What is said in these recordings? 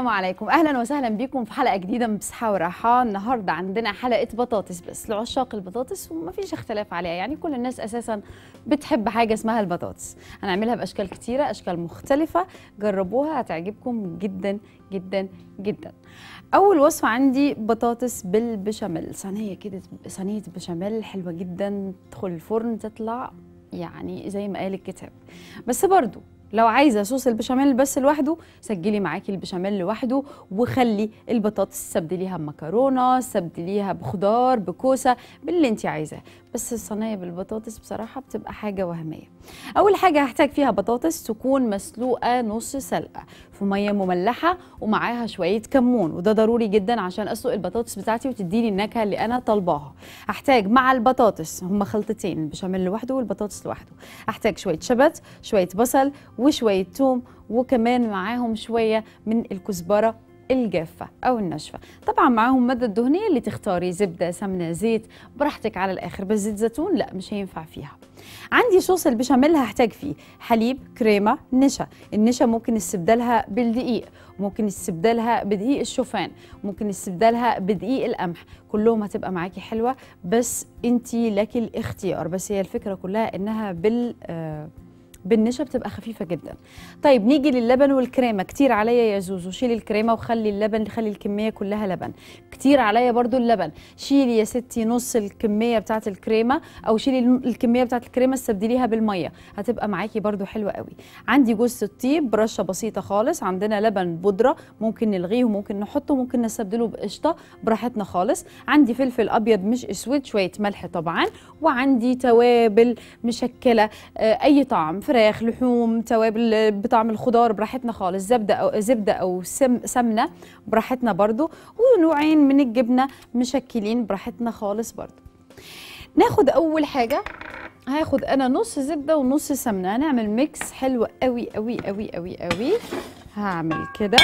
السلام عليكم اهلا وسهلا بكم في حلقه جديده من بصحه وراحه النهارده عندنا حلقه بطاطس بس لعشاق البطاطس وما فيش اختلاف عليها يعني كل الناس اساسا بتحب حاجه اسمها البطاطس هنعملها باشكال كتيره اشكال مختلفه جربوها هتعجبكم جدا جدا جدا اول وصفه عندي بطاطس بالبشاميل صينيه كده صينيه بشاميل حلوه جدا تدخل الفرن تطلع يعني زي ما قال الكتاب بس برضو لو عايزه صوص البشاميل بس لوحده سجلي معاكي البشاميل لوحده وخلي البطاطس استبدليها بمكرونه استبدليها بخضار بكوسه باللي انت عايزاه بس الصينيه بالبطاطس بصراحه بتبقى حاجه وهميه اول حاجه هحتاج فيها بطاطس تكون مسلوقه نص سلقه في ميه مملحه ومعاها شويه كمون وده ضروري جدا عشان اسلق البطاطس بتاعتي وتديني النكهه اللي انا طالباها هحتاج مع البطاطس هما خلطتين البشاميل لوحده والبطاطس لوحده هحتاج شويه شبت شويه بصل وشويه توم وكمان معاهم شويه من الكزبره الجافه او الناشفه طبعا معاهم ماده الدهنيه اللي تختاري زبده سمنه زيت براحتك على الاخر بس زيت زيتون لا مش هينفع فيها عندي صوص البشاميل هحتاج فيه حليب كريمه نشا النشا ممكن استبدالها بالدقيق ممكن استبدالها بدقيق الشوفان ممكن استبدالها بدقيق القمح كلهم هتبقى معاكي حلوه بس انتي لك الاختيار بس هي الفكره كلها انها بال آه بالنشا بتبقى خفيفه جدا طيب نيجي للبن والكريمه كتير عليا يا زوزو شيلي الكريمه وخلي اللبن خلي الكميه كلها لبن كتير عليا برضو اللبن شيلي يا ستي نص الكميه بتاعه الكريمه او شيلي الكميه بتاعه الكريمه استبدليها بالميه هتبقى معاكي برضو حلوه قوي عندي جوز الطيب برشه بسيطه خالص عندنا لبن بودره ممكن نلغيه وممكن نحطه ممكن نستبدله بقشطه براحتنا خالص عندي فلفل ابيض مش اسود شويه ملح طبعا وعندي توابل مشكله اي طعم فراخ لحوم توابل بطعم الخضار براحتنا خالص زبده او زبده او سم سمنه براحتنا برضو ونوعين من الجبنه مشكلين براحتنا خالص برضو ناخد اول حاجه هاخد انا نص زبده ونص سمنه هنعمل ميكس حلو قوي قوي قوي قوي قوي هعمل كده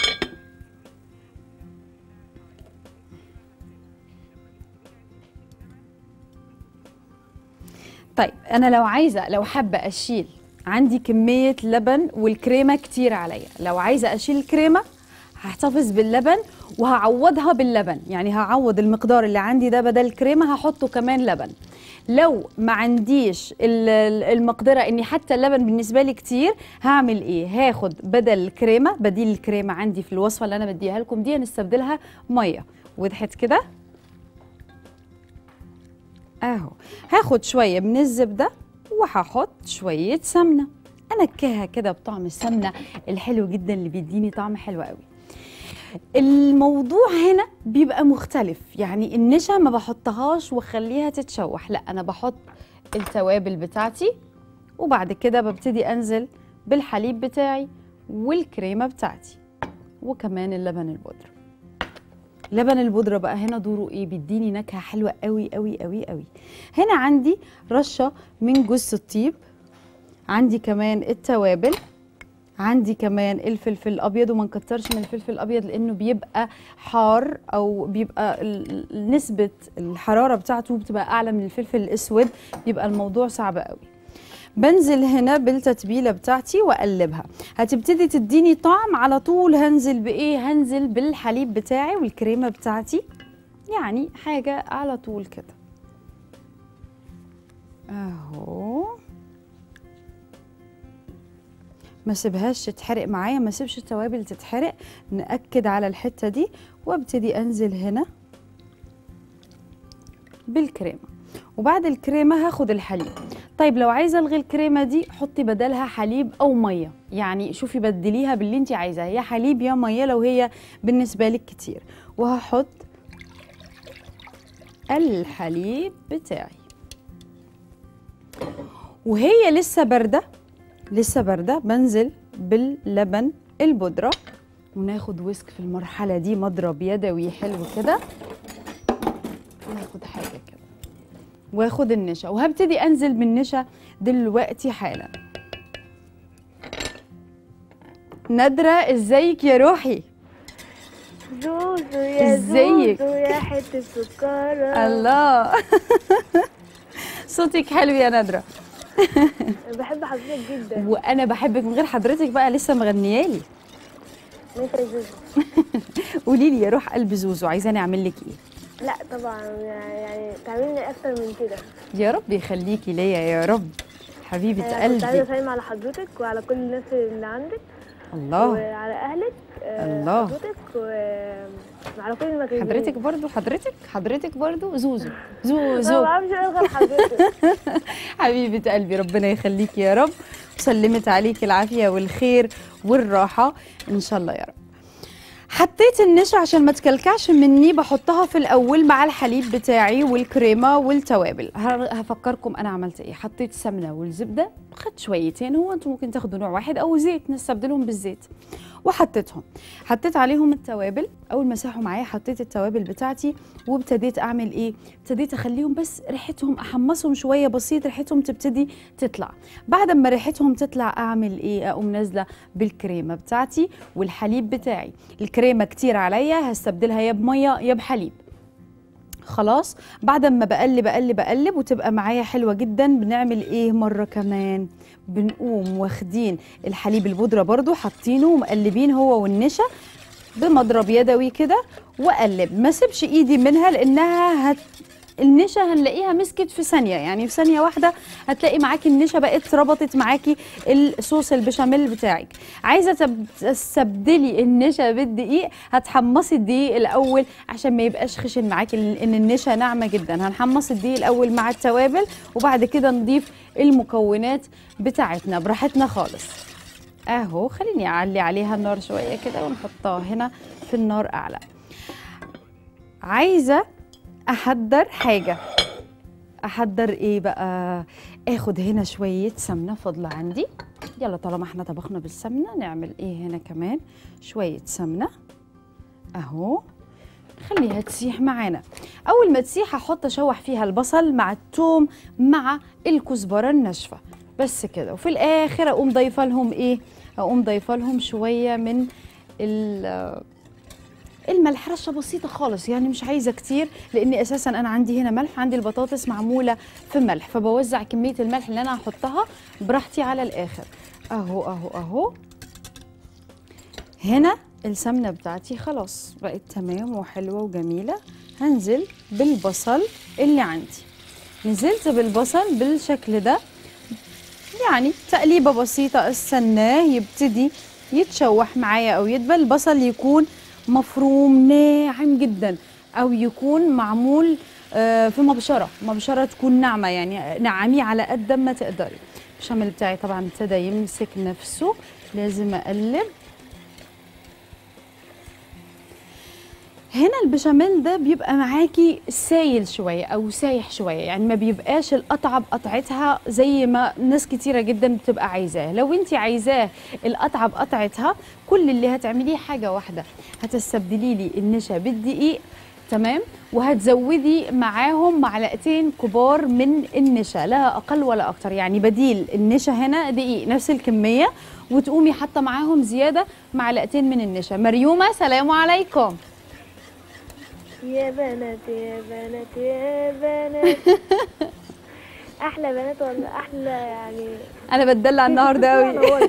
طيب انا لو عايزه لو حابه اشيل عندي كميه لبن والكريمه كتير عليا لو عايزه اشيل الكريمه هحتفظ باللبن وهعوضها باللبن يعني هعوض المقدار اللي عندي ده بدل الكريمه هحطه كمان لبن لو ما عنديش المقدره اني حتى اللبن بالنسبه لي كتير هعمل ايه هاخد بدل الكريمه بديل الكريمه عندي في الوصفه اللي انا بديها لكم دي هنستبدلها ميه وضحت كده اهو هاخد شويه من الزبده وهحط شويه سمنه انكهها كده بطعم السمنه الحلو جدا اللي بيديني طعم حلو قوي الموضوع هنا بيبقى مختلف يعني النشا ما بحطهاش واخليها تتشوح لا انا بحط التوابل بتاعتي وبعد كده ببتدي انزل بالحليب بتاعي والكريمه بتاعتي وكمان اللبن البودره لبن البودره بقى هنا دوره ايه بيديني نكهه حلوه قوي قوي قوي قوي هنا عندي رشه من جوز الطيب عندي كمان التوابل عندي كمان الفلفل الابيض وما نكترش من الفلفل الابيض لانه بيبقى حار او بيبقى نسبه الحراره بتاعته بتبقى اعلى من الفلفل الاسود بيبقى الموضوع صعب قوي بنزل هنا بالتتبيله بتاعتي واقلبها هتبتدي تديني طعم على طول هنزل بايه هنزل بالحليب بتاعي والكريمه بتاعتي يعني حاجه على طول كده اهو ما سيبهاش تتحرق معايا ما سيبش التوابل تتحرق ناكد على الحته دي وابتدي انزل هنا بالكريمه وبعد الكريمه هاخد الحليب طيب لو عايزه الغي الكريمه دي حطي بدلها حليب او ميه يعني شوفي بدليها باللي انت عايزاه يا حليب يا ميه لو هي بالنسبه لك كتير وهحط الحليب بتاعي وهي لسه بارده لسه بارده بنزل باللبن البودره وناخد ويسك في المرحله دي مضرب يدوي حلو كده ناخد حاجه كده واخد النشا وهبتدي انزل بالنشا دلوقتي حالا نادرة ازيك يا روحي زوزو يا ازيك؟ زوزو يا حتة سكرة الله صوتك حلو يا نادرة بحب حضرتك جدا وانا بحبك من غير حضرتك بقى لسه مغنيالي ماشي يا زوزو قولي لي يا روح قلب زوزو عايزاني اعمل لك ايه لا طبعا يعني تعملي اكتر من كده يا رب يخليكي ليا يا رب حبيبه آه، كنت عايزه قلبي اسلم على حضرتك وعلى كل الناس اللي عندك الله وعلى اهلك آه، الله. حضرتك وعلى كل المغربيين حضرتك برضو حضرتك حضرتك برضو زوزو انا ما زوزو بعرفش اغير حضرتك حبيبة قلبي ربنا يخليكي يا رب وسلمت عليكي العافية والخير والراحة إن شاء الله يا رب حطيت النشا عشان ما تكلكعش مني بحطها في الأول مع الحليب بتاعي والكريمة والتوابل ه- هفكركم أنا عملت إيه حطيت سمنة والزبدة خدت شويتين هو أنتم ممكن تاخدوا نوع واحد أو زيت نستبدلهم بالزيت وحطيتهم حطيت عليهم التوابل اول ما ساحوا معايا حطيت التوابل بتاعتي وابتديت اعمل ايه ابتديت اخليهم بس ريحتهم احمصهم شويه بسيط ريحتهم تبتدي تطلع بعد ما ريحتهم تطلع اعمل ايه اقوم نازله بالكريمه بتاعتي والحليب بتاعي الكريمه كتير عليا هستبدلها يا بميه يا بحليب خلاص بعد ما بقلب اقلب اقلب وتبقى معايا حلوه جدا بنعمل ايه مره كمان بنقوم واخدين الحليب البودره برضو حاطينه ومقلبين هو والنشا بمضرب يدوي كده واقلب ما سيبش ايدي منها لانها هت النشا هنلاقيها مسكت في ثانيه يعني في ثانيه واحده هتلاقي معاكي النشا بقت ربطت معاكي الصوص البشاميل بتاعك عايزه تب- تستبدلي النشا بالدقيق هتحمصي الدقيق الاول عشان ما يبقاش خشن معاكي لان النشا ناعمه جدا هنحمص الدقيق الاول مع التوابل وبعد كده نضيف المكونات بتاعتنا براحتنا خالص اهو خليني اعلي عليها النار شويه كده ونحطها هنا في النار اعلى عايزه احضر حاجه احضر ايه بقى اخد هنا شويه سمنه فاضله عندي يلا طالما احنا طبخنا بالسمنه نعمل ايه هنا كمان شويه سمنه اهو خليها تسيح معانا اول ما تسيح هحط اشوح فيها البصل مع الثوم مع الكزبره الناشفه بس كده وفي الاخر اقوم ضايفه لهم ايه اقوم ضايفه لهم شويه من ال- الملح رشه بسيطه خالص يعني مش عايزه كتير لان اساسا انا عندي هنا ملح عندي البطاطس معموله في ملح فبوزع كميه الملح اللي انا هحطها براحتي على الاخر اهو اهو اهو هنا السمنه بتاعتي خلاص بقت تمام وحلوه وجميله هنزل بالبصل اللي عندي نزلت بالبصل بالشكل ده يعني تقليبه بسيطه استناه يبتدي يتشوح معايا او يدبل البصل يكون مفروم ناعم جدا او يكون معمول آه، في مبشره مبشره تكون ناعمه يعني نعميه على قد ما تقدري البشاميل بتاعي طبعا ابتدى يمسك نفسه لازم اقلب هنا البشاميل ده بيبقى معاكي سايل شويه او سايح شويه يعني ما بيبقاش القطعه بقطعتها زي ما ناس كتيره جدا بتبقى عايزاه لو انت عايزاه القطعه بقطعتها كل اللي هتعمليه حاجه واحده هتستبدلي لي النشا بالدقيق تمام وهتزودي معاهم معلقتين كبار من النشا لا اقل ولا اكتر يعني بديل النشا هنا دقيق نفس الكميه وتقومي حاطه معاهم زياده معلقتين من النشا مريومه سلام عليكم يا بنات يا بنات يا بنات احلى بنات ولا احلى يعني انا بتدلع النهارده قوي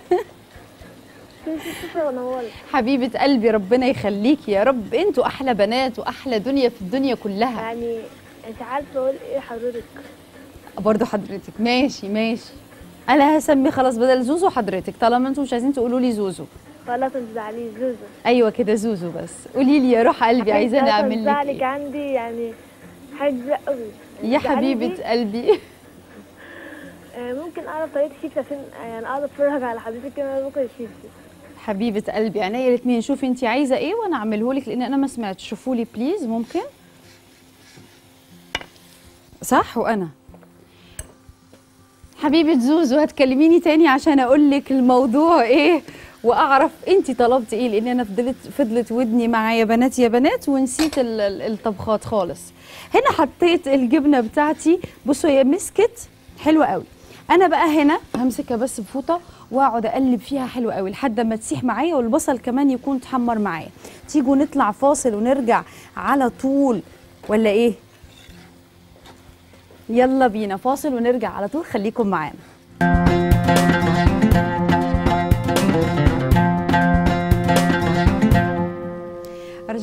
ونورت حبيبه قلبي ربنا يخليكي يا رب انتوا احلى بنات واحلى دنيا في الدنيا كلها يعني انت عارفه اقول ايه حضرتك برضو حضرتك ماشي ماشي انا هسمي خلاص بدل زوزو حضرتك طالما انتوا مش عايزين تقولوا لي زوزو خلاص انت زعلي زوزو ايوه كده زوزو بس قولي لي يا روح قلبي عايزاني اعمل لك زعلك ايه عندي يعني حاجه كبيرة قوي يا زعلي حبيبه دي، قلبي آه، ممكن اعرف طريقه الشيبسي عشان يعني اقعد اتفرج على حضرتك كده باكل الشيبسي حبيبه قلبي عينيا الاثنين شوفي انت عايزه ايه وانا اعمله لك لان انا ما سمعتش شوفوا لي بليز ممكن صح وانا حبيبه زوزو هتكلميني تاني عشان اقول لك الموضوع ايه واعرف انت طلبتي ايه لان انا فضلت فضلت ودني مع يا بنات يا بنات ونسيت ال- ال- الطبخات خالص هنا حطيت الجبنه بتاعتي بصوا هي مسكت حلوه قوي انا بقى هنا همسكها بس بفوطه واقعد اقلب فيها حلو قوي لحد ما تسيح معايا والبصل كمان يكون اتحمر معايا تيجوا نطلع فاصل ونرجع على طول ولا ايه يلا بينا فاصل ونرجع على طول خليكم معانا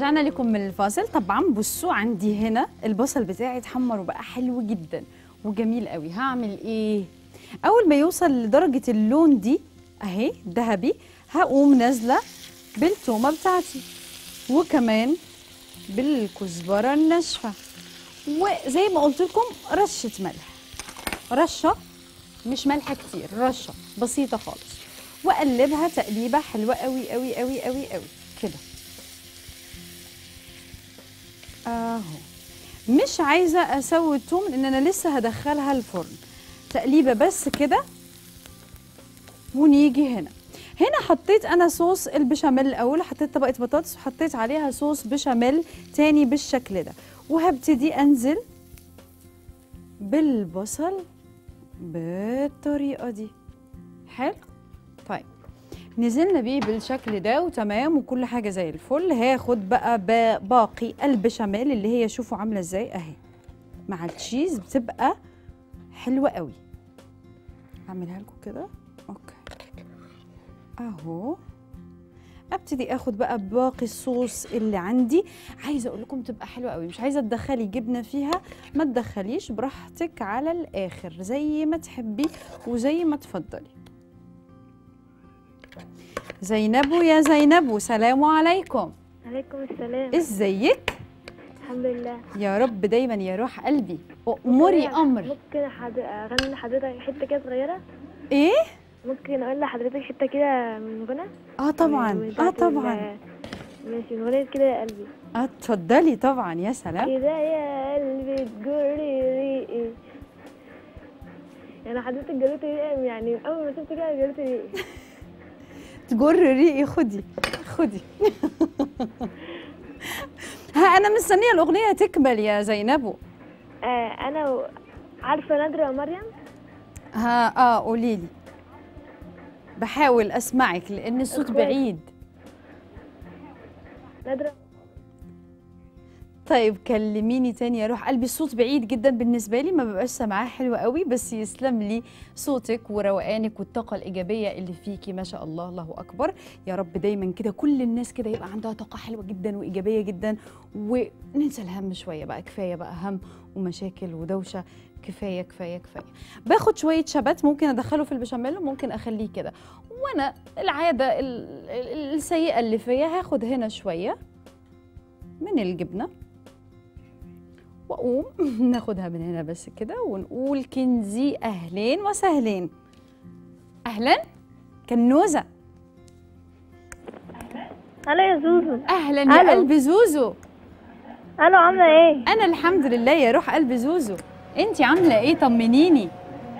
رجعنا لكم من الفاصل طبعا بصوا عندي هنا البصل بتاعي اتحمر وبقى حلو جدا وجميل قوي هعمل ايه اول ما يوصل لدرجه اللون دي اهي ذهبي هقوم نازله بالتومه بتاعتي وكمان بالكزبره الناشفه وزي ما قلت لكم رشه ملح رشه مش ملح كتير رشه بسيطه خالص واقلبها تقليبه حلوه قوي قوي قوي قوي قوي كده اهو مش عايزه اسوي التوم لان انا لسه هدخلها الفرن تقليبه بس كده ونيجي هنا هنا حطيت انا صوص البشاميل الاول حطيت طبقه بطاطس وحطيت عليها صوص بشاميل تاني بالشكل ده وهبتدي انزل بالبصل بالطريقه دي حلو طيب نزلنا بيه بالشكل ده وتمام وكل حاجه زي الفل هاخد بقى باقي البشاميل اللي هي شوفوا عامله ازاي اهي مع التشيز بتبقى حلوه قوي اعملها لكم كده اوكي اهو ابتدي اخد بقى باقي الصوص اللي عندي عايزه اقول لكم تبقى حلوه قوي مش عايزه تدخلي جبنه فيها ما تدخليش براحتك على الاخر زي ما تحبي وزي ما تفضلي زينب يا زينب سلام عليكم عليكم السلام ازيك الحمد لله يا رب دايما يا روح قلبي اموري امر ممكن حد... اغني لحضرتك حته كده صغيره ايه ممكن اقول لحضرتك حته كده من غنى اه طبعا من اه بتاعت طبعا ال- ماشي من اغنيه كده يا قلبي اه اتفضلي طبعا يا سلام كده يا قلبي تجري ريقي يعني حضرتك جريت ريقي يعني من اول ما شفت كده جريت ريقي تجر ريقي خدي خدي ها انا مستنيه الاغنيه تكمل يا زينبو آه انا و... عارفه نادره ومريم ها اه قولي لي بحاول اسمعك لان الصوت أخوات. بعيد نادره طيب كلميني تاني يا روح قلبي الصوت بعيد جدا بالنسبه لي ما ببقاش سامعاه حلو قوي بس يسلم لي صوتك وروقانك والطاقه الايجابيه اللي فيكي ما شاء الله الله اكبر يا رب دايما كده كل الناس كده يبقى عندها طاقه حلوه جدا وايجابيه جدا وننسى الهم شويه بقى كفايه بقى هم ومشاكل ودوشه كفايه كفايه كفايه باخد شويه شبت ممكن ادخله في البشاميل وممكن اخليه كده وانا العاده ال- ال- السيئه اللي فيا هاخد هنا شويه من الجبنه واقوم ناخدها من هنا بس كده ونقول كنزي اهلين وسهلين اهلا كنوزه الو يا زوزو اهلا يا ألو. قلب زوزو الو عامله ايه انا الحمد لله يا روح قلب زوزو انتي عامله ايه طمنيني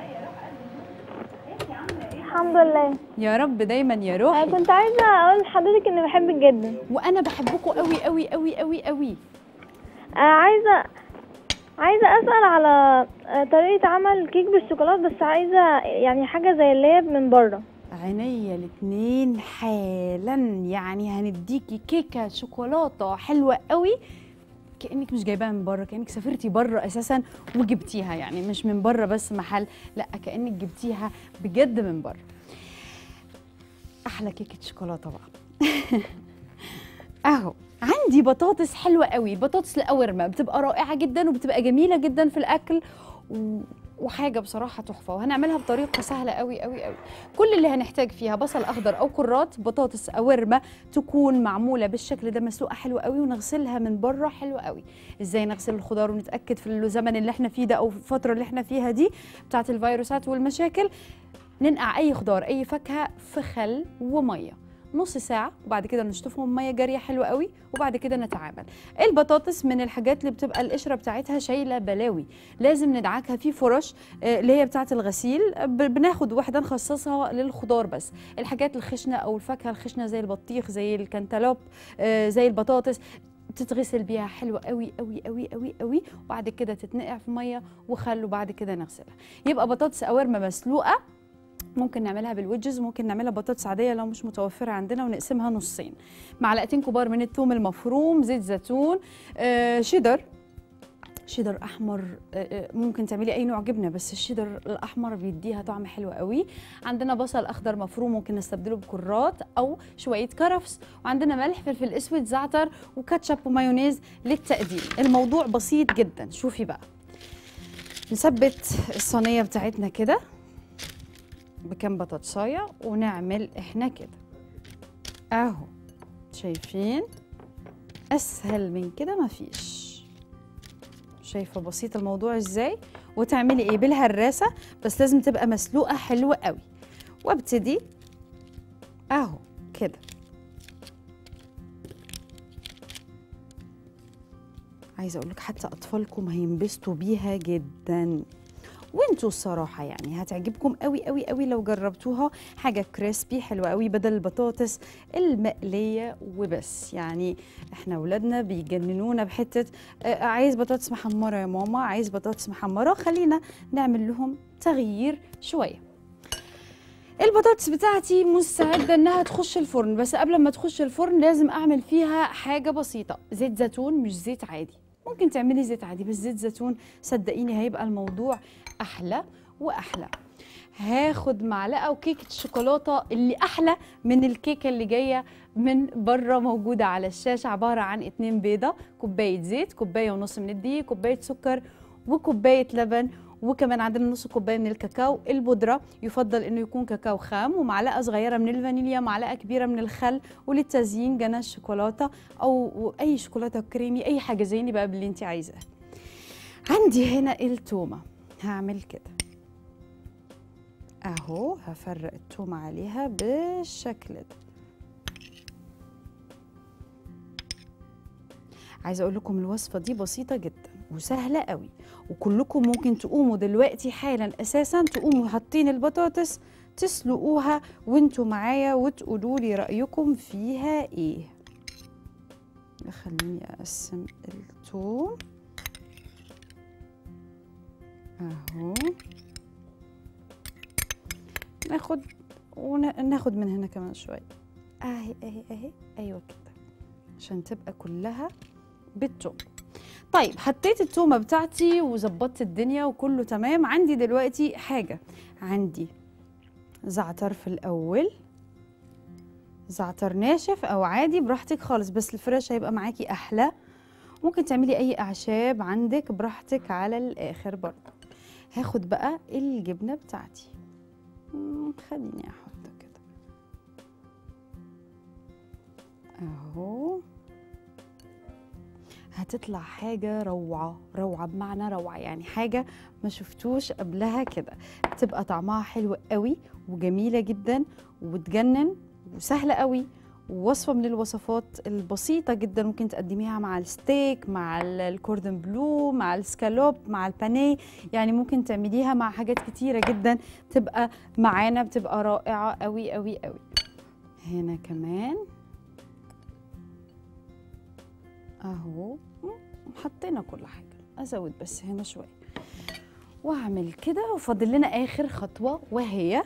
الحمد لله يا رب دايما يا أنا روحي كنت عايزه اقول لحضرتك اني بحبك جدا وانا بحبكم قوي قوي قوي قوي قوي آه عايزه عايزه اسال على آه، طريقه عمل كيك بالشوكولاته بس عايزه يعني حاجه زي اللي هي من بره عينيا الاتنين حالا يعني هنديكي كيكه شوكولاته حلوه قوي كانك مش جايباها من بره كانك سافرتي بره اساسا وجبتيها يعني مش من بره بس محل لا كانك جبتيها بجد من بره احلى كيكه شوكولاته بقى اهو عندي بطاطس حلوه قوي بطاطس القورمه بتبقى رائعه جدا وبتبقى جميله جدا في الاكل و... وحاجه بصراحه تحفه وهنعملها بطريقه سهله قوي قوي قوي كل اللي هنحتاج فيها بصل اخضر او كرات بطاطس قورمه تكون معموله بالشكل ده مسلوقه حلوه قوي ونغسلها من بره حلوه قوي ازاي نغسل الخضار ونتاكد في الزمن اللي احنا فيه ده او في الفتره اللي احنا فيها دي بتاعه الفيروسات والمشاكل ننقع اي خضار اي فاكهه في خل وميه نص ساعة وبعد كده نشطفهم مية جارية حلوة قوي وبعد كده نتعامل البطاطس من الحاجات اللي بتبقى القشرة بتاعتها شايلة بلاوي لازم ندعكها في فرش آه، اللي هي بتاعة الغسيل ب- بناخد واحدة نخصصها للخضار بس الحاجات الخشنة أو الفاكهة الخشنة زي البطيخ زي الكنتالوب آه، زي البطاطس تتغسل بيها حلوة قوي قوي قوي قوي قوي وبعد كده تتنقع في مية وخل وبعد كده نغسلها يبقى بطاطس قوارمة مسلوقة ممكن نعملها بالويدجز ممكن نعملها بطاطس عاديه لو مش متوفره عندنا ونقسمها نصين معلقتين كبار من الثوم المفروم زيت زيتون آه شيدر شيدر احمر آه، آه، ممكن تعملي اي نوع جبنه بس الشيدر الاحمر بيديها طعم حلو قوي عندنا بصل اخضر مفروم ممكن نستبدله بكرات او شويه كرفس وعندنا ملح فلفل اسود زعتر وكاتشب ومايونيز للتقديم الموضوع بسيط جدا شوفي بقى نثبت الصينيه بتاعتنا كده بكام بطاطسايه ونعمل احنا كده اهو شايفين اسهل من كده مفيش شايفه بسيط الموضوع ازاي وتعملي ايه بالهراسه بس لازم تبقى مسلوقه حلوه قوي وابتدي اهو كده عايزه اقول لك حتى اطفالكم هينبسطوا بيها جدا وانتوا الصراحه يعني هتعجبكم قوي قوي قوي لو جربتوها حاجه كريسبي حلوه قوي بدل البطاطس المقليه وبس يعني احنا اولادنا بيجننونا بحته آه، عايز بطاطس محمره يا ماما عايز بطاطس محمره خلينا نعمل لهم تغيير شويه البطاطس بتاعتي مستعده انها تخش الفرن بس قبل ما تخش الفرن لازم اعمل فيها حاجه بسيطه زيت زيتون مش زيت عادي ممكن تعملي زيت عادي بس زيت زيتون صدقيني هيبقى الموضوع احلى واحلى هاخد معلقه وكيكه شوكولاته اللي احلى من الكيكه اللي جايه من بره موجوده على الشاشه عباره عن اتنين بيضه كوبايه زيت كوبايه ونص من الدقيق كوبايه سكر وكوبايه لبن وكمان عندنا نص كوبايه من الكاكاو البودره يفضل انه يكون كاكاو خام ومعلقه صغيره من الفانيليا معلقه كبيره من الخل وللتزيين جناش شوكولاته او اي شوكولاته كريمي اي حاجه زيني بقى باللي انت عايزاه عندي هنا التومه هعمل كده اهو هفرق التومه عليها بالشكل ده عايزه اقول لكم الوصفه دي بسيطه جدا وسهله قوي وكلكم ممكن تقوموا دلوقتي حالا اساسا تقوموا حاطين البطاطس تسلقوها وانتوا معايا وتقولوا لي رايكم فيها ايه خليني اقسم التوم اهو ناخد وناخد من هنا كمان شويه اهي اهي اهي ايوه كده عشان تبقى كلها بالتوم طيب حطيت التومه بتاعتي وظبطت الدنيا وكله تمام عندي دلوقتي حاجه عندي زعتر في الاول زعتر ناشف او عادي براحتك خالص بس الفريش هيبقى معاكي احلى ممكن تعملي اي اعشاب عندك براحتك على الاخر برضه هاخد بقى الجبنه بتاعتي مم، خليني احط كده اهو هتطلع حاجة روعة روعة بمعنى روعة يعني حاجة ما شفتوش قبلها كده تبقى طعمها حلو قوي وجميلة جدا وتجنن وسهلة قوي ووصفة من الوصفات البسيطة جدا ممكن تقدميها مع الستيك مع ال- الكوردن بلو مع السكالوب مع البانيه يعني ممكن تعمليها مع حاجات كتيرة جدا تبقى معانا بتبقى رائعة قوي قوي قوي هنا كمان اهو مم، حطينا كل حاجه ازود بس هنا شويه واعمل كده وفاضل لنا اخر خطوه وهي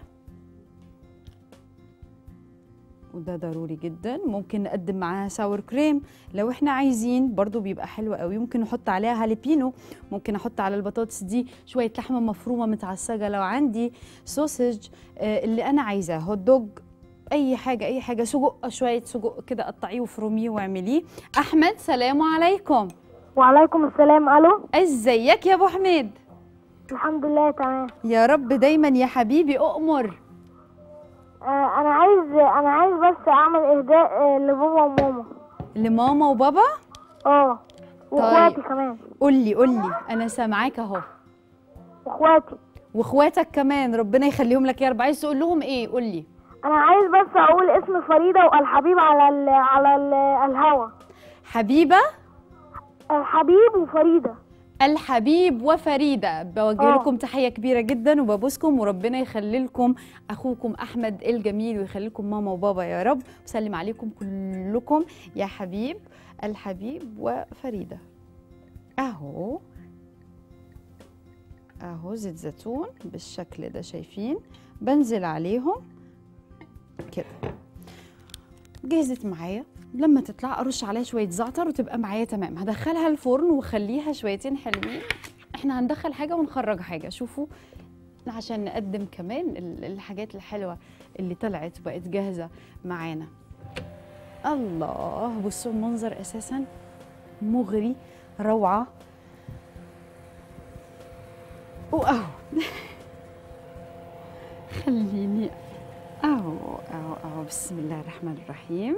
وده ضروري جدا ممكن نقدم معاها ساور كريم لو احنا عايزين برضو بيبقى حلو قوي ممكن نحط عليها هاليبينو ممكن احط على البطاطس دي شويه لحمه مفرومه متعصجه لو عندي سوسج آه، اللي انا عايزاه هوت دوج اي حاجه اي حاجه سجق شويه سجق كده قطعيه وفرميه واعمليه احمد سلام عليكم وعليكم السلام الو ازيك يا ابو حميد الحمد لله تمام يا رب دايما يا حبيبي اؤمر آه انا عايز انا عايز بس اعمل اهداء آه لبابا وماما لماما وبابا اه واخواتي كمان قولي قولي انا سامعاك اهو واخواتي واخواتك كمان ربنا يخليهم لك يا رب عايز تقول لهم ايه قولي انا عايز بس اقول اسم فريده والحبيب على ال على ال الهوا حبيبه الحبيب وفريده الحبيب وفريده بوجه آه. لكم تحيه كبيره جدا وببوسكم وربنا يخلي لكم اخوكم احمد الجميل ويخلي لكم ماما وبابا يا رب وسلم عليكم كلكم يا حبيب الحبيب وفريده اهو اهو زيت زيتون بالشكل ده شايفين بنزل عليهم كده جهزت معايا لما تطلع ارش عليها شويه زعتر وتبقى معايا تمام هدخلها الفرن واخليها شويتين حلوين احنا هندخل حاجه ونخرج حاجه شوفوا عشان نقدم كمان ال- الحاجات الحلوه اللي طلعت وبقت جاهزه معانا الله بصوا المنظر اساسا مغري روعه واهو خليني اهو اهو اهو بسم الله الرحمن الرحيم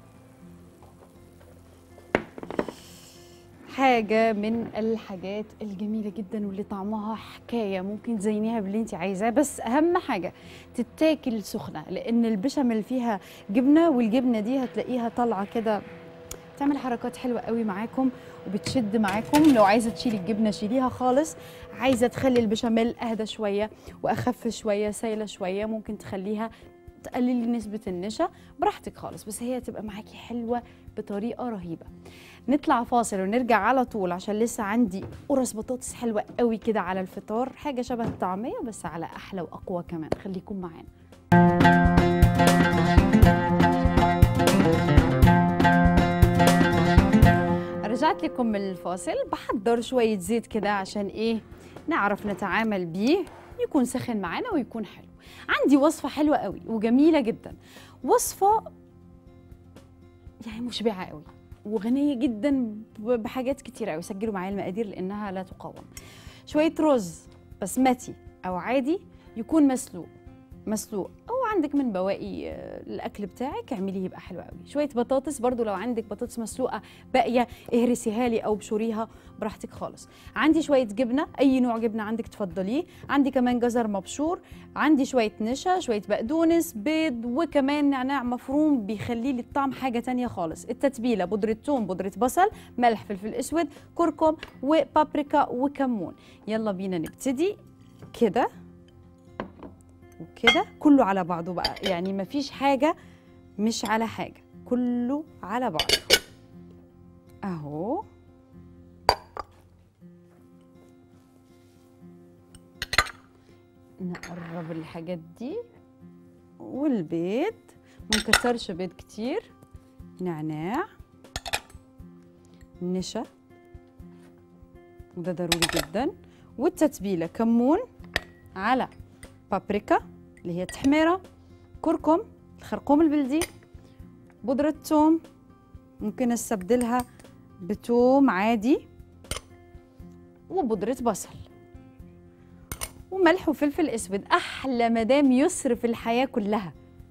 حاجة من الحاجات الجميلة جدا واللي طعمها حكاية ممكن تزينيها باللي انت عايزاه بس أهم حاجة تتاكل سخنة لأن البشاميل فيها جبنة والجبنة دي هتلاقيها طالعة كده تعمل حركات حلوة قوي معاكم وبتشد معاكم لو عايزة تشيلي الجبنة شيليها خالص عايزة تخلي البشاميل أهدى شوية وأخف شوية سايلة شوية ممكن تخليها تقللي نسبة النشا براحتك خالص بس هي تبقى معاكي حلوة بطريقة رهيبة نطلع فاصل ونرجع على طول عشان لسه عندي قرص بطاطس حلوة قوي كده على الفطار حاجة شبه الطعمية بس على أحلى وأقوى كمان خليكم معانا رجعت لكم من الفاصل بحضر شوية زيت كده عشان إيه نعرف نتعامل بيه يكون سخن معانا ويكون حلو عندي وصفة حلوة قوي وجميلة جدا وصفة يعني مشبعة قوي وغنية جدا ب- بحاجات كتيرة قوي سجلوا معايا المقادير لأنها لا تقاوم شوية رز بسمتي أو عادي يكون مسلوق مسلوق او عندك من بواقي آه، الاكل بتاعك اعمليه يبقى حلو قوي شويه بطاطس برضو لو عندك بطاطس مسلوقه باقيه اهرسيها لي او بشوريها براحتك خالص عندي شويه جبنه اي نوع جبنه عندك تفضليه عندي كمان جزر مبشور عندي شويه نشا شويه بقدونس بيض وكمان نعناع مفروم بيخلي لي الطعم حاجه تانية خالص التتبيله بودره ثوم بودره بصل ملح فلفل اسود كركم وبابريكا وكمون يلا بينا نبتدي كده وكده كله على بعضه بقى يعني مفيش حاجة مش على حاجة كله على بعضه اهو نقرب الحاجات دي والبيض ما نكترش بيض كتير نعناع نشا وده ضروري جدا والتتبيلة كمون على بابريكا اللي هي تحميرة كركم الخرقوم البلدي بودرة ثوم ممكن استبدلها بتوم عادي وبودرة بصل وملح وفلفل اسود احلى مدام يسر في الحياه كلها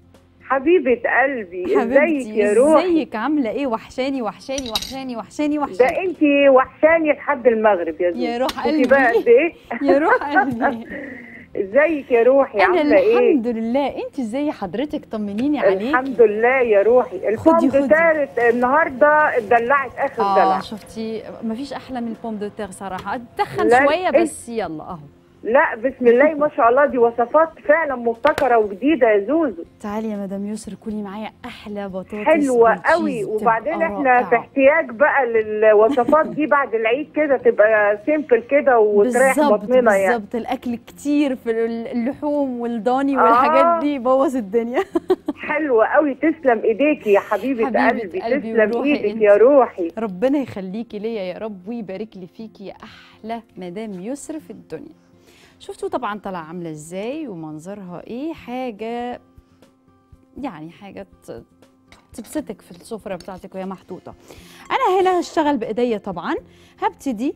حبيبة قلبي ازيك حبيبتي يا روحي ازيك عامله ايه وحشاني وحشاني وحشاني وحشاني ده وحشاني انت وحشاني لحد المغرب يا زوزو يا روح شوفي قلبي. بقى قد ايه يا روح قلبي ازيك يا روحي انا عامله ايه الحمد لله انت ازاي حضرتك طمنيني عليكي الحمد لله يا روحي خدي- الفوم خدي. دارت النهارده اتدلعت اخر اه دلع شفتي مفيش احلى من البوم دو تيغ صراحه اتخن لا، شويه إنت- بس يلا اهو لا بسم الله ما شاء الله دي وصفات فعلا مبتكره وجديده يا زوزو تعالي يا مدام يسر كلي معايا احلى بطاطس حلوه بالتشيز قوي وبعدين تبقى احنا في رائعة. احتياج بقى للوصفات دي بعد العيد كده تبقى سيمبل كده وتريح بالظبط بطننا يعني بالظبط الاكل كتير في اللحوم والضاني آه. والحاجات دي بوظ الدنيا حلوة قوي تسلم ايديكي يا حبيبة, حبيبة قلبي, قلبي تسلم وروحي ايدك انت. يا روحي ربنا يخليكي ليا يا رب ويبارك لي فيكي يا احلى مدام يسر في الدنيا شفتوا طبعا طالعه عامله ازاي ومنظرها ايه حاجه يعني حاجه ت- تبسطك في السفره بتاعتك وهي محطوطه انا هنا هشتغل بايديا طبعا هبتدي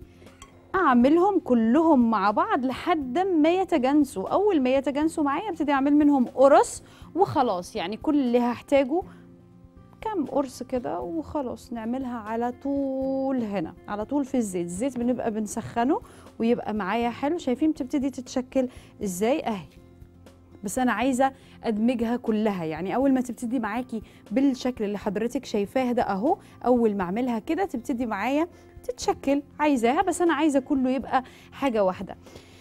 اعملهم كلهم مع بعض لحد ما يتجانسوا اول ما يتجانسوا معايا ابتدي اعمل منهم قرص وخلاص يعني كل اللي هحتاجه كام قرص كده وخلاص نعملها على طول هنا على طول في الزيت الزيت بنبقى بنسخنه ويبقى معايا حلو شايفين بتبتدي تتشكل ازاي اهي بس انا عايزه ادمجها كلها يعني اول ما تبتدي معاكي بالشكل اللي حضرتك شايفاه ده اهو اول ما اعملها كده تبتدي معايا تتشكل عايزاها بس انا عايزه كله يبقى حاجه واحده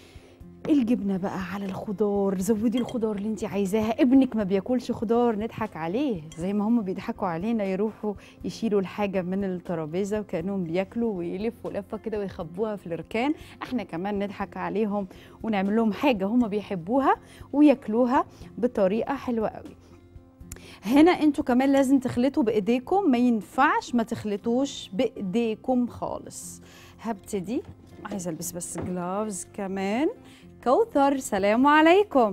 الجبنه بقى على الخضار زودي الخضار اللي انت عايزاها ابنك ما بياكلش خضار نضحك عليه زي ما هم بيضحكوا علينا يروحوا يشيلوا الحاجه من الترابيزه وكانهم بياكلوا ويلفوا لفه كده ويخبوها في الركان احنا كمان نضحك عليهم ونعمل لهم حاجه هم بيحبوها وياكلوها بطريقه حلوه قوي هنا انتوا كمان لازم تخلطوا بايديكم ما ينفعش ما تخلطوش بايديكم خالص هبتدي عايزه البس بس جلافز كمان كوثر سلام عليكم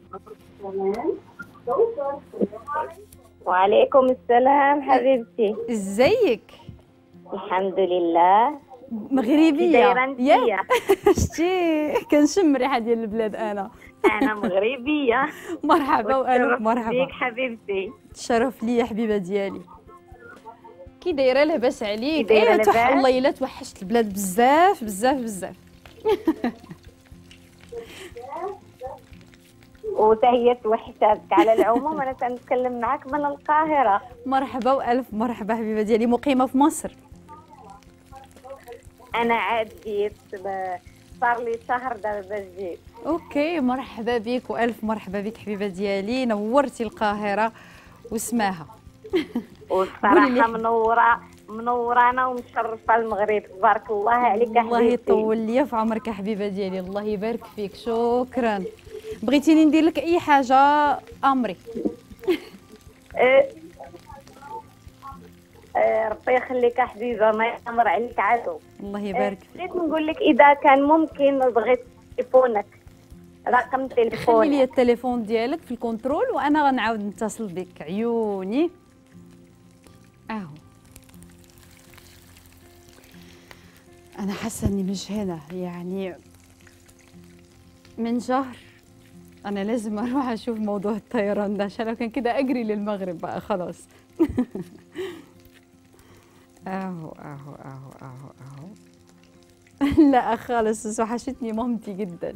وعليكم السلام حبيبتي ازيك الحمد لله مغربيه دايرة انت يا شتي كنشم ريحه ديال البلاد انا انا مغربيه مرحبا والف وتشرفت مرحبا بيك حبيبتي شرف لي يا حبيبه ديالي كي دايره لاباس عليك كي دايرة ايه توح لاباس؟ والله الا توحشت البلاد بزاف بزاف بزاف وتهيت وحسابك على العموم انا كنتكلم معك من القاهره مرحبا والف مرحبا حبيبه ديالي مقيمه في مصر انا عاد جيت ب- صار لي شهر دابا جيت اوكي مرحبا بك والف مرحبا بك حبيبه ديالي نورتي القاهره واسماها قولي لي. والصراحه منوره منورانا ومشرفه المغرب تبارك الله عليك يا الله حبيبتي يطول لي في عمرك يا حبيبه ديالي الله يبارك فيك شكرا بغيتيني ندير لك اي حاجه امري إيه. إيه، ربي يخليك يا حبيبه ما يامر عليك عدو الله يبارك فيك بغيت نقول لك اذا كان ممكن بغيت تليفونك رقم خلي لي تليفونك التليفون ديالك في الكنترول وانا غنعاود نتصل بك عيوني اهو انا حاسه اني مش هنا يعني من شهر انا لازم اروح اشوف موضوع الطيران ده عشان لو كان كده اجري للمغرب بقى خلاص اهو اهو اهو اهو اهو لا خالص بس وحشتني مامتي جدا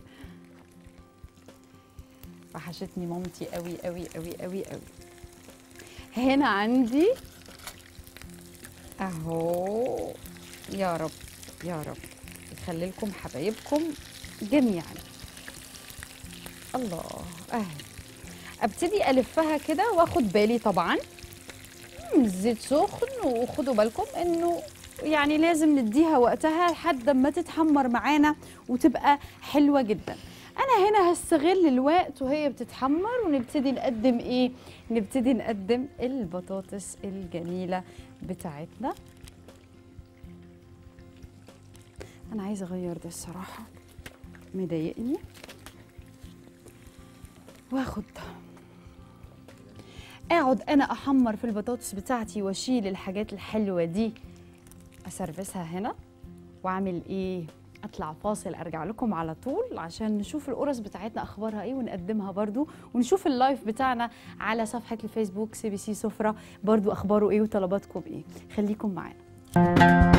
وحشتني مامتي قوي قوي قوي قوي قوي هنا عندي اهو يا رب يا رب يخلي لكم حبايبكم جميعا الله اهي ابتدي الفها كده واخد بالي طبعا مم، الزيت سخن وخدوا بالكم انه يعني لازم نديها وقتها لحد ما تتحمر معانا وتبقى حلوه جدا انا هنا هستغل الوقت وهي بتتحمر ونبتدي نقدم ايه نبتدي نقدم البطاطس الجميله بتاعتنا انا عايزه اغير ده الصراحه مضايقني واخد ده اقعد انا احمر في البطاطس بتاعتي واشيل الحاجات الحلوه دي اسرفسها هنا واعمل ايه اطلع فاصل ارجع لكم على طول عشان نشوف القرص بتاعتنا اخبارها ايه ونقدمها برضو ونشوف اللايف بتاعنا على صفحه الفيسبوك سي بي سي سفره برضو اخباره ايه وطلباتكم ايه خليكم معانا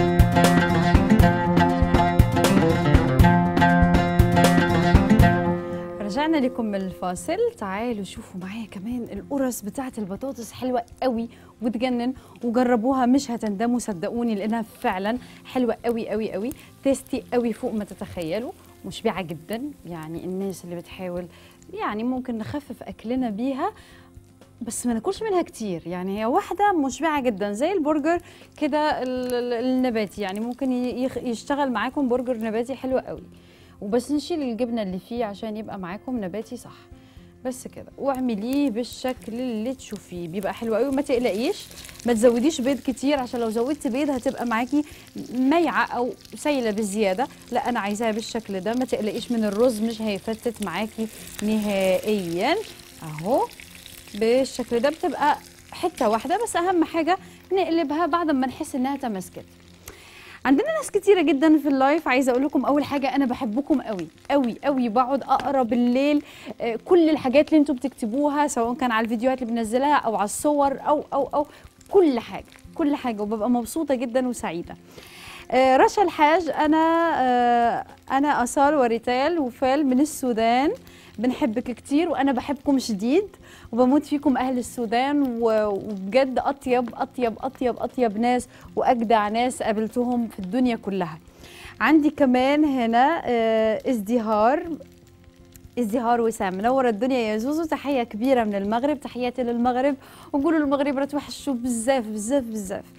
رجعنا لكم من الفاصل تعالوا شوفوا معايا كمان القرص بتاعه البطاطس حلوه قوي وتجنن وجربوها مش هتندموا صدقوني لانها فعلا حلوه قوي قوي قوي تيستي قوي فوق ما تتخيلوا مشبعه جدا يعني الناس اللي بتحاول يعني ممكن نخفف اكلنا بيها بس ما ناكلش منها كتير يعني هي واحده مشبعه جدا زي البرجر كده ال- ال- النباتي يعني ممكن ي- يخ- يشتغل معاكم برجر نباتي حلو قوي وبس نشيل الجبنه اللي فيه عشان يبقى معاكم نباتي صح بس كده واعمليه بالشكل اللي تشوفيه بيبقى حلو قوي وما تقلقيش ما تزوديش بيض كتير عشان لو زودتي بيض هتبقى معاكي ميعه او سايله بزياده لا انا عايزاها بالشكل ده ما تقلقيش من الرز مش هيفتت معاكي نهائيا اهو بالشكل ده بتبقى حته واحده بس اهم حاجه نقلبها بعد ما نحس انها تماسكت عندنا ناس كتيره جدا في اللايف عايزه اقول لكم اول حاجه انا بحبكم قوي قوي قوي بقعد اقرا بالليل آه، كل الحاجات اللي انتوا بتكتبوها سواء كان على الفيديوهات اللي بنزلها او على الصور او او او كل حاجه كل حاجه وببقى مبسوطه جدا وسعيده آه، رشا الحاج انا آه، انا اصال وريتال وفال من السودان بنحبك كتير وانا بحبكم شديد وبموت فيكم اهل السودان و- وبجد اطيب اطيب اطيب اطيب ناس واجدع ناس قابلتهم في الدنيا كلها عندي كمان هنا آه، ازدهار ازدهار وسام منوره الدنيا يا زوزو تحيه كبيره من المغرب تحياتي للمغرب ونقولوا للمغرب راه توحشوا بزاف بزاف بزاف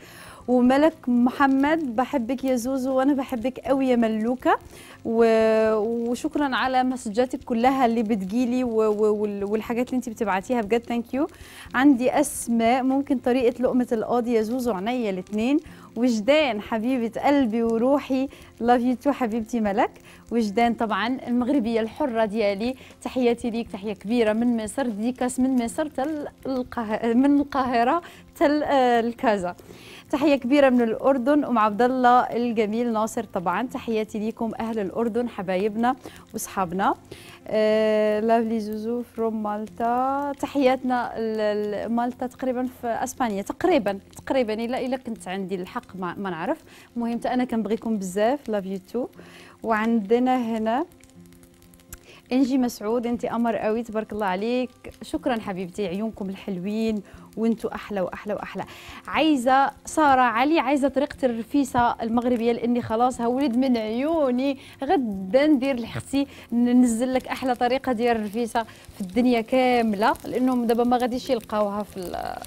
وملك محمد بحبك يا زوزو وانا بحبك قوي يا ملوكه و... وشكرا على مسجاتك كلها اللي بتجيلي و... و... وال- والحاجات اللي انت بتبعتيها بجد ثانك يو عندي اسماء ممكن طريقه لقمه القاضي يا زوزو عينيا الاثنين وجدان حبيبه قلبي وروحي لاف يو تو حبيبتي ملك وجدان طبعا المغربيه الحره ديالي تحياتي ليك تحيه كبيره من مصر ديكاس من مصر تل القاهره من القاهره تل آه، الكازا تحية كبيرة من الأردن أم عبد الله الجميل ناصر طبعا تحياتي ليكم أهل الأردن حبايبنا وأصحابنا لافلي زوزو فروم مالتا تحياتنا ل- ل- مالتا تقريبا في اسبانيا تقريبا تقريبا الا الا كنت عندي الحق ما, ما نعرف المهم انا كنبغيكم بزاف لاف يو تو وعندنا هنا انجي مسعود انت قمر قوي تبارك الله عليك شكرا حبيبتي عيونكم الحلوين وانتوا احلى واحلى واحلى عايزه ساره علي عايزه طريقه الرفيسه المغربيه لاني خلاص هولد من عيوني غدا ندير لختي ننزل لك احلى طريقه ديال الرفيسه في الدنيا كامله لانهم دابا ما غاديش يلقاوها في ال-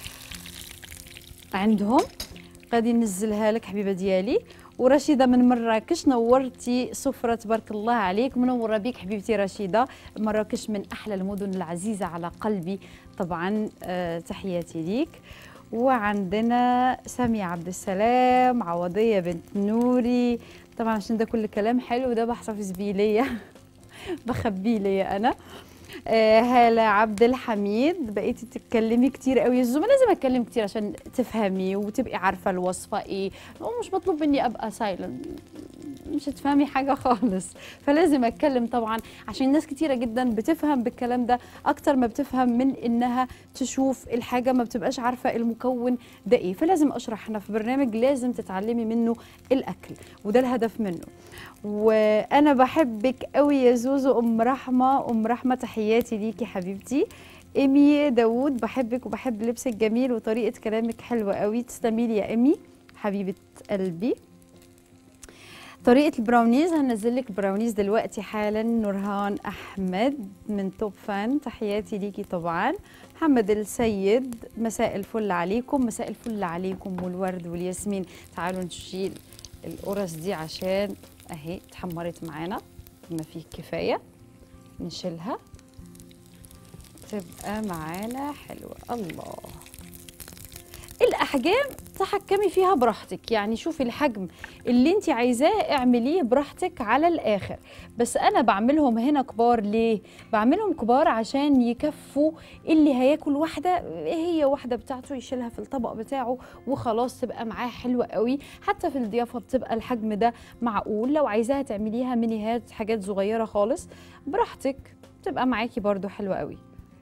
عندهم غادي ننزلها لك حبيبه ديالي ورشيده من مراكش نورتي سفره تبارك الله عليك منوره بيك حبيبتي رشيده مراكش من احلى المدن العزيزه على قلبي طبعا آه، تحياتي ليك وعندنا سامية عبد السلام عوضية بنت نوري طبعا عشان ده كل كلام حلو ده بحتفظ بيه ليا بخبيه ليا انا آه، هالة عبد الحميد بقيتي تتكلمي كتير قوي الزوم لازم اتكلم كتير عشان تفهمي وتبقي عارفه الوصفه ايه هو مش مطلوب مني ابقى سايلنت مش هتفهمي حاجه خالص فلازم اتكلم طبعا عشان ناس كتيره جدا بتفهم بالكلام ده اكتر ما بتفهم من انها تشوف الحاجه ما بتبقاش عارفه المكون ده ايه فلازم اشرح احنا في برنامج لازم تتعلمي منه الاكل وده الهدف منه وانا بحبك قوي يا زوزو ام رحمه ام رحمه تحياتي ليكي حبيبتي ايمي داوود بحبك وبحب لبسك جميل وطريقه كلامك حلوه قوي تسلمي لي يا ايمي حبيبه قلبي طريقة البراونيز هنزل لك براونيز دلوقتي حالا نورهان أحمد من توب فان تحياتي ليكي طبعا محمد السيد مساء الفل عليكم مساء الفل عليكم والورد والياسمين تعالوا نشيل القرص دي عشان اهي اتحمرت معانا بما فيه الكفاية نشيلها تبقى معانا حلوة الله الاحجام تحكمي فيها براحتك يعني شوفي الحجم اللي انت عايزاه اعمليه براحتك على الاخر بس انا بعملهم هنا كبار ليه بعملهم كبار عشان يكفوا اللي هياكل واحده هي واحده بتاعته يشيلها في الطبق بتاعه وخلاص تبقى معاه حلوه قوي حتى في الضيافه بتبقى الحجم ده معقول لو عايزاها تعمليها مينيهات حاجات صغيره خالص براحتك تبقى معاكي برضو حلوه قوي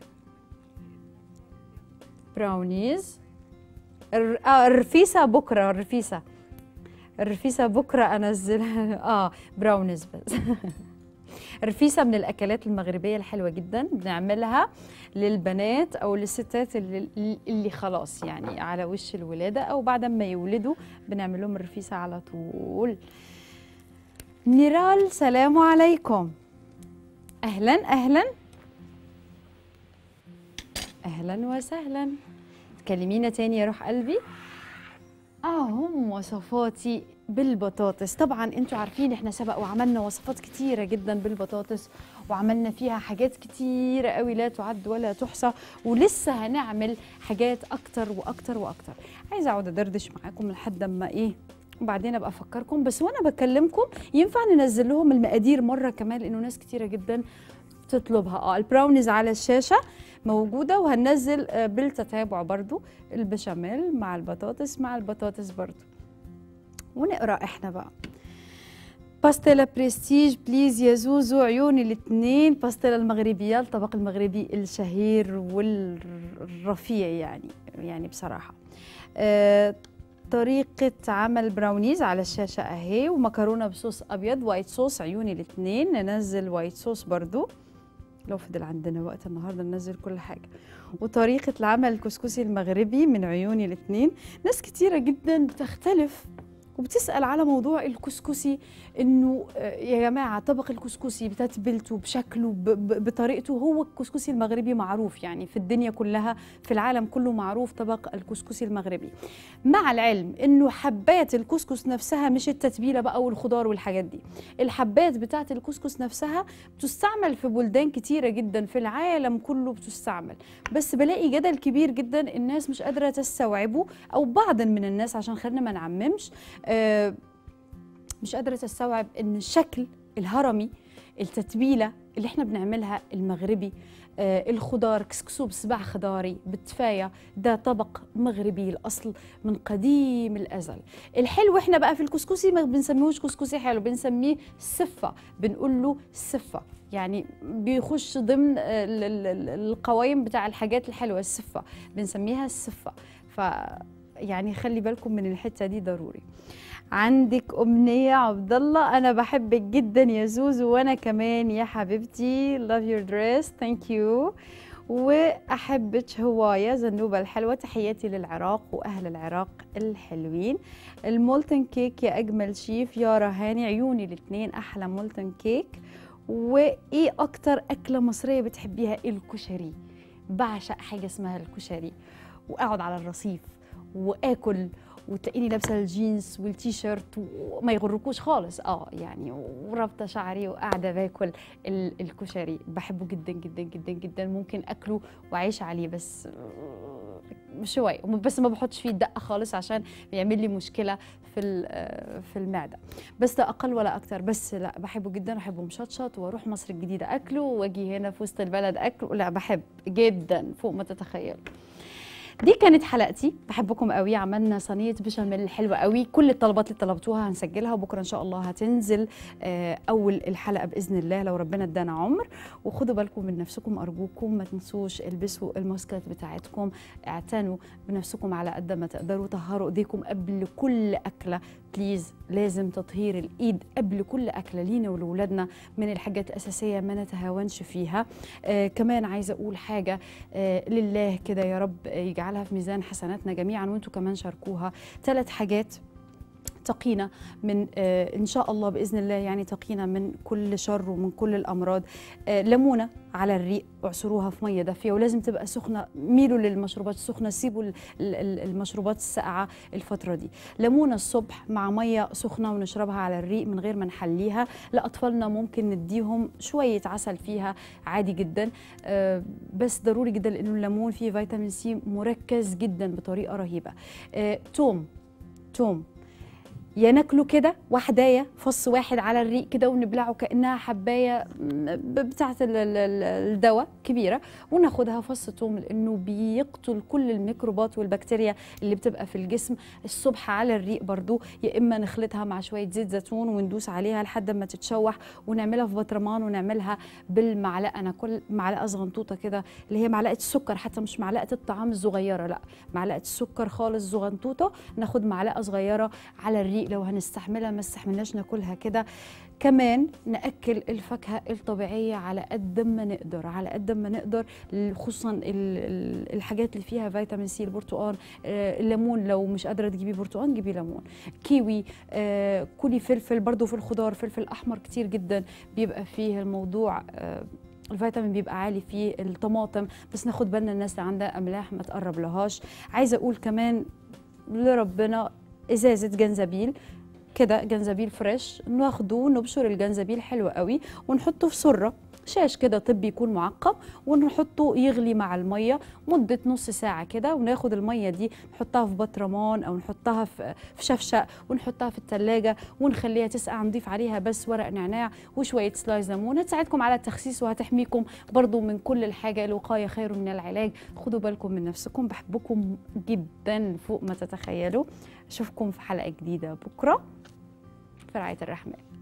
براونيز الر- آه الرفيسه بكره الرفيسه الرفيسه بكره انزلها اه براونيز بس الرفيسه من الاكلات المغربيه الحلوه جدا بنعملها للبنات او للستات اللي, اللي خلاص يعني على وش الولاده او بعد ما يولدوا بنعمل لهم الرفيسه على طول نيرال سلام عليكم اهلا اهلا اهلا وسهلا تكلمينا تاني يا روح قلبي اهم وصفاتي بالبطاطس طبعا انتوا عارفين احنا سبق وعملنا وصفات كتيره جدا بالبطاطس وعملنا فيها حاجات كتيره قوي لا تعد ولا تحصى ولسه هنعمل حاجات اكتر واكتر واكتر عايزه اقعد ادردش معاكم لحد اما ايه وبعدين ابقى افكركم بس وانا بكلمكم ينفع ننزل لهم المقادير مره كمان لانه ناس كتيره جدا تطلبها اه البراونيز على الشاشه موجوده وهننزل آه، بالتتابع برضو البشاميل مع البطاطس مع البطاطس برضو ونقرا احنا بقى باستيلا بريستيج بليز يا زوزو عيوني الاثنين باستيلا المغربيه الطبق المغربي الشهير والرفيع يعني يعني بصراحه آه طريقة عمل براونيز على الشاشة اهي ومكرونة بصوص ابيض وايت صوص عيوني الاثنين ننزل وايت صوص برضو لو فضل عندنا وقت النهارده ننزل كل حاجه وطريقه العمل الكسكسي المغربي من عيوني الاثنين ناس كتيره جدا بتختلف وبتسال على موضوع الكسكسي انه آه، يا جماعه طبق الكسكسي بتتبيلته بشكله ب- ب- بطريقته هو الكسكسي المغربي معروف يعني في الدنيا كلها في العالم كله معروف طبق الكسكسي المغربي مع العلم انه حبات الكسكس نفسها مش التتبيله بقى والخضار والحاجات دي الحبات بتاعه الكسكس نفسها بتستعمل في بلدان كتيره جدا في العالم كله بتستعمل بس بلاقي جدل كبير جدا الناس مش قادره تستوعبه او بعض من الناس عشان خلينا ما نعممش آه، مش قادره تستوعب ان الشكل الهرمي التتبيله اللي احنا بنعملها المغربي آه، الخضار كسكسو بصباع خضاري بالتفايه ده طبق مغربي الاصل من قديم الازل الحلو احنا بقى في الكسكسي ما بنسميهوش كسكسي حلو بنسميه سفه بنقول له سفه يعني بيخش ضمن آه، ال- ال- ال- القوائم بتاع الحاجات الحلوه السفه بنسميها السفه ف يعني خلي بالكم من الحته دي ضروري عندك أمنية عبد الله أنا بحبك جدا يا زوزو وأنا كمان يا حبيبتي love your dress thank you وأحبك هواية زنوبة الحلوة تحياتي للعراق وأهل العراق الحلوين المولتن كيك يا أجمل شيف يا رهاني عيوني الاتنين أحلى مولتن كيك وإيه أكتر أكلة مصرية بتحبيها الكشري بعشق حاجة اسمها الكشري وأقعد على الرصيف وآكل وتلاقيني لابسه الجينز والتيشيرت وما يغركوش خالص اه يعني ورابطه شعري وقاعده باكل ال- الكشري بحبه جدا جدا جدا جدا ممكن اكله واعيش عليه بس شوي بس ما بحطش فيه الدقه خالص عشان بيعمل لي مشكله في ال- في المعده بس ده اقل ولا اكتر بس لا بحبه جدا بحبه مشطشط واروح مصر الجديده اكله واجي هنا في وسط البلد اكله لا بحب جدا فوق ما تتخيل دي كانت حلقتي بحبكم قوي عملنا صينيه بشاميل حلوه قوي كل الطلبات اللي طلبتوها هنسجلها وبكره ان شاء الله هتنزل آه، اول الحلقه باذن الله لو ربنا ادانا عمر وخدوا بالكم من نفسكم ارجوكم ما تنسوش البسوا الماسكات بتاعتكم اعتنوا بنفسكم على قد ما تقدروا طهروا ايديكم قبل كل اكله بليز لازم تطهير الايد قبل كل اكله لينا ولولادنا من الحاجات الاساسيه ما نتهاونش فيها آه كمان عايزه اقول حاجه آه لله كده يا رب يجعلها في ميزان حسناتنا جميعا وانتم كمان شاركوها ثلاث حاجات تقينا من آه ان شاء الله باذن الله يعني تقينا من كل شر ومن كل الامراض آه ليمونه على الريق اعصروها في ميه دافيه ولازم تبقى سخنه ميلوا للمشروبات السخنه سيبوا ال- ال- المشروبات الساقعه الفتره دي ليمونه الصبح مع ميه سخنه ونشربها على الريق من غير ما نحليها لاطفالنا ممكن نديهم شويه عسل فيها عادي جدا آه بس ضروري جدا لانه الليمون فيه فيتامين سي مركز جدا بطريقه رهيبه آه توم توم يا ناكله كده واحدايه فص واحد على الريق كده ونبلعه كانها حبايه م- ب- بتاعه ال- ال- ال- الدواء كبيره وناخدها فص توم لانه بيقتل كل الميكروبات والبكتيريا اللي بتبقى في الجسم الصبح على الريق برضو يا اما نخلطها مع شويه زيت زيتون وندوس عليها لحد ما تتشوح ونعملها في بطرمان ونعملها بالمعلقه انا كل معلقه صغنطوطه كده اللي هي معلقه السكر حتى مش معلقه الطعام الصغيره لا معلقه السكر خالص صغنطوطه ناخد معلقه صغيره على الريق لو هنستحملها ما استحملناش ناكلها كده كمان ناكل الفاكهه الطبيعيه على قد ما نقدر على قد ما نقدر خصوصا ال- ال- الحاجات اللي فيها فيتامين سي البرتقال آه، الليمون لو مش قادره تجيبي برتقال جيبي ليمون كيوي آه، كلي فلفل برضو في الخضار فلفل احمر كتير جدا بيبقى فيه الموضوع آه، الفيتامين بيبقى عالي في الطماطم بس ناخد بالنا الناس اللي عندها املاح ما تقرب لهاش عايزه اقول كمان لربنا ازازه جنزبيل كده جنزبيل فريش ناخده ونبشر الجنزبيل حلو قوي ونحطه في سره شاش كده طبي يكون معقم ونحطه يغلي مع الميه مده نص ساعه كده وناخد الميه دي نحطها في بطرمان او نحطها في في شفشق ونحطها في الثلاجه ونخليها تسقع نضيف عليها بس ورق نعناع وشويه سلايز ليمون هتساعدكم على التخسيس وهتحميكم برضو من كل الحاجه الوقايه خير من العلاج خدوا بالكم من نفسكم بحبكم جدا فوق ما تتخيلوا اشوفكم في حلقه جديده بكره في رعايه الرحمن